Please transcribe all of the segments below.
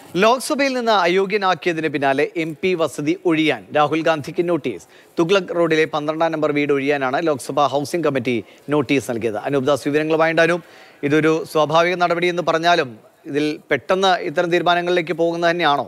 ലോക്സഭയിൽ നിന്ന് അയോഗ്യനാക്കിയതിന് പിന്നാലെ എം പി വസതി ഒഴിയാൻ രാഹുൽ ഗാന്ധിക്ക് നോട്ടീസ് തുഗ്ലക് റോഡിലെ പന്ത്രണ്ടാം നമ്പർ വീട് ഒഴിയാനാണ് ലോക്സഭ ഹൗസിംഗ് കമ്മിറ്റി നോട്ടീസ് നൽകിയത് അനൂപ് ദാസ് വിവരങ്ങളുമായിട്ട് അനൂപ് ഇതൊരു സ്വാഭാവിക നടപടി എന്ന് പറഞ്ഞാലും ഇതിൽ പെട്ടെന്ന് ഇത്തരം തീരുമാനങ്ങളിലേക്ക് പോകുന്നത് തന്നെയാണോ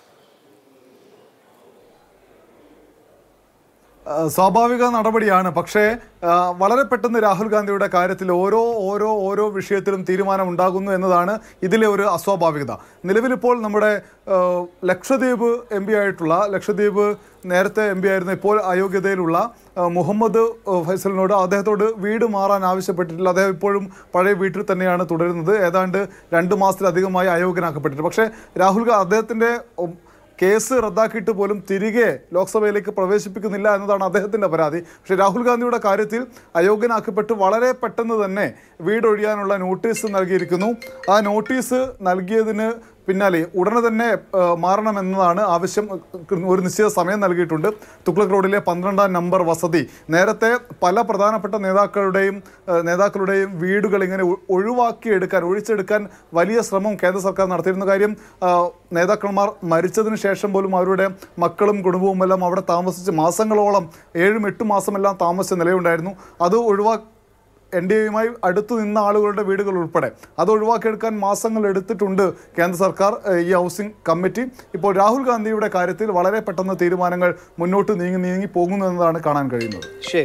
ആ, സ്വാഭാവിക നടപടിയാണ് പക്ഷേ ആ, വളരെ പെട്ടെന്ന് രാഹുൽ ഗാന്ധിയുടെ കാര്യത്തിൽ ഓരോ ഓരോ ഓരോ വിഷയത്തിലും തീരുമാനം ഉണ്ടാകുന്നു എന്നതാണ് ഇതിലെ ഒരു അസ്വാഭാവികത നിലവിലിപ്പോൾ നമ്മുടെ ആ, ലക്ഷദ്വീപ് എം പി ആയിട്ടുള്ള ലക്ഷദ്വീപ് നേരത്തെ എം പി ആയിരുന്ന ഇപ്പോൾ അയോഗ്യതയിലുള്ള ആ, മുഹമ്മദ് ആ, ഫൈസലിനോട് അദ്ദേഹത്തോട് വീട് മാറാൻ ആവശ്യപ്പെട്ടിട്ടില്ല അദ്ദേഹം ഇപ്പോഴും പഴയ വീട്ടിൽ തന്നെയാണ് തുടരുന്നത് ഏതാണ്ട് രണ്ട് മാസത്തിലധികമായി അയോഗ്യനാക്കപ്പെട്ടിട്ടുണ്ട് പക്ഷേ രാഹുൽ ഗാ അദ്ദേഹത്തിൻ്റെ ഉം, കേസ് റദ്ദാക്കിയിട്ട് പോലും തിരികെ ലോക്സഭയിലേക്ക് പ്രവേശിപ്പിക്കുന്നില്ല എന്നതാണ് അദ്ദേഹത്തിൻ്റെ പരാതി പക്ഷേ രാഹുൽ ഗാന്ധിയുടെ കാര്യത്തിൽ അയോഗ്യനാക്കപ്പെട്ട് വളരെ പെട്ടെന്ന് തന്നെ വീടൊഴിയാനുള്ള നോട്ടീസ് നൽകിയിരിക്കുന്നു ആ നോട്ടീസ് നൽകിയതിന് പിന്നാലെ ഉടനെ തന്നെ ആ, മാറണമെന്നതാണ് ആവശ്യം ഒരു നിശ്ചിത സമയം നൽകിയിട്ടുണ്ട് തുഗ്ലക് റോഡിലെ പന്ത്രണ്ടാം നമ്പർ വസതി നേരത്തെ പല പ്രധാനപ്പെട്ട നേതാക്കളുടെയും ആ, നേതാക്കളുടെയും വീടുകൾ ഇങ്ങനെ ഒ- ഒഴിവാക്കിയെടുക്കാൻ ഒഴിച്ചെടുക്കാൻ വലിയ ശ്രമം കേന്ദ്ര സർക്കാർ നടത്തിയിരുന്ന കാര്യം ആ, നേതാക്കന്മാർ മരിച്ചതിന് ശേഷം പോലും അവരുടെ മക്കളും കുടുംബവും എല്ലാം അവിടെ താമസിച്ച് മാസങ്ങളോളം ഏഴും എട്ടും മാസമെല്ലാം താമസിച്ച നിലയുണ്ടായിരുന്നു അത് ഒഴിവാ എൻ ഡി എയുമായി അടുത്തു നിന്ന ആളുകളുടെ വീടുകൾ ഉൾപ്പെടെ അത് ഒഴിവാക്കിയെടുക്കാൻ മാസങ്ങൾ എടുത്തിട്ടുണ്ട് കേന്ദ്ര സർക്കാർ ഏഹ്, ഈ ഹൗസിംഗ് കമ്മിറ്റി ഇപ്പോൾ രാഹുൽ ഗാന്ധിയുടെ കാര്യത്തിൽ വളരെ പെട്ടെന്ന് തീരുമാനങ്ങൾ മുന്നോട്ട് നീങ്ങി നീങ്ങി പോകുന്നു എന്നതാണ് കാണാൻ കഴിയുന്നത് ശരി